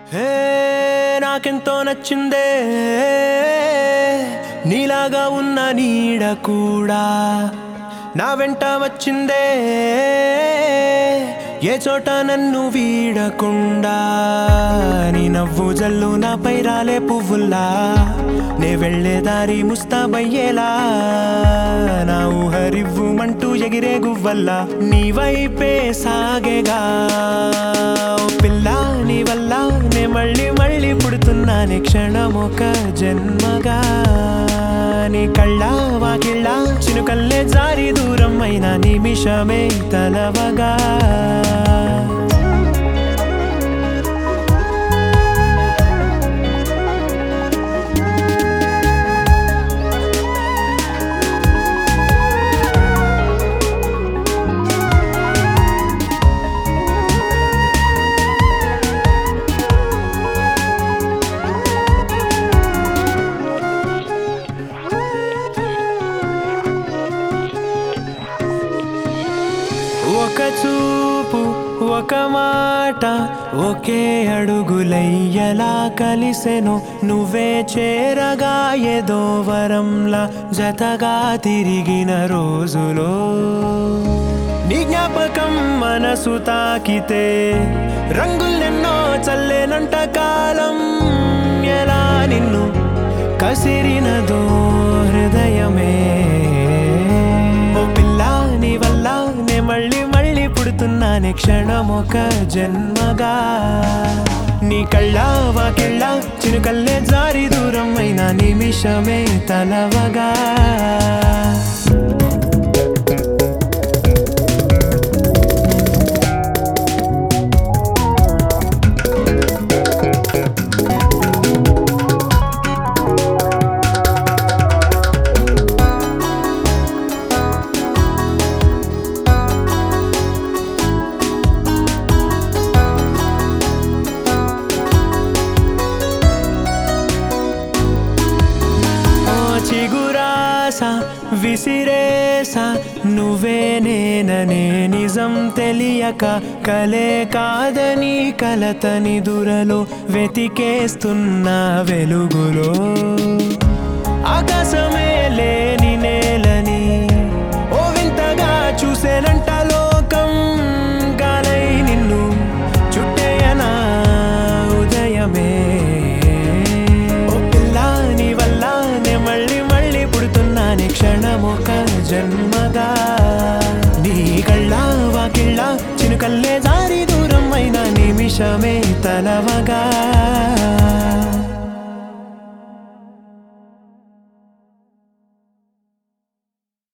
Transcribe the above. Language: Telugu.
హే నాకెంతో నచ్చిందే నీలాగా ఉన్న నీడ కూడా నా వెంట వచ్చిందే ఏ చోట నన్ను వీడకుండా నీ నవ్వు జల్లు నాపై రాలే పువ్వుల్లా నే వెళ్ళే దారి ముస్తాబయ్యేలా నా ఊహరివ్వుమంటూ ఎగిరే గువ్వల్లా నీ వైపే సాగేగా ఓ పిల్ల నీ వల్ల నే మళ్ళీ మళ్ళీ పుడుతున్నానే క్షణమొక జన్మగా నీ కళ్ళ వాకిళ్ళ చినుకల్లే జారి దూరం అయిన నిమిషమే తలవగా ఒక చూపు ఒక మాట ఒకే అడుగులయ్యలా కలిసెను నువ్వే చేరగా ఏదో వరంలా జతగా తిరిగిన రోజులో నీ జ్ఞాపకం మనసు తాకితే రంగులెన్నో చల్లేనంట కాలం ఎలా నిన్ను కసిరినదో హృదయమే ఓ పిల్ల నీ వల్ల నే మళ్ళీ మళ్ళీ పుడుతున్నానే క్షణమొక జన్మగా నీ కళ్ళ వాకిళ్ళ చినుకల్లే జారి దూరం అయిన నిమిషమే తలవగా ఓ చిగురాస విసిరేస నువ్వే నేననే నిజం తెలియక కలే కాదని కలతని దురలో వెతికేస్తున్న వెలుగులో ఆకాశమే లేని నేలని ఓ వింతగా చూసేనంట లోకం గాలై నిన్ను చుట్టేయనా ఉదయమే ఓ పిల్ల నీ వల్ల నే మళ్ళీ మళ్ళీ పుడుతున్నానే క్షణమొక జన్మగా నీ కళ్ళ వాకిళ్ళ చినుకల్లే జారి దూరం అయిన నిమిషమే తలవగా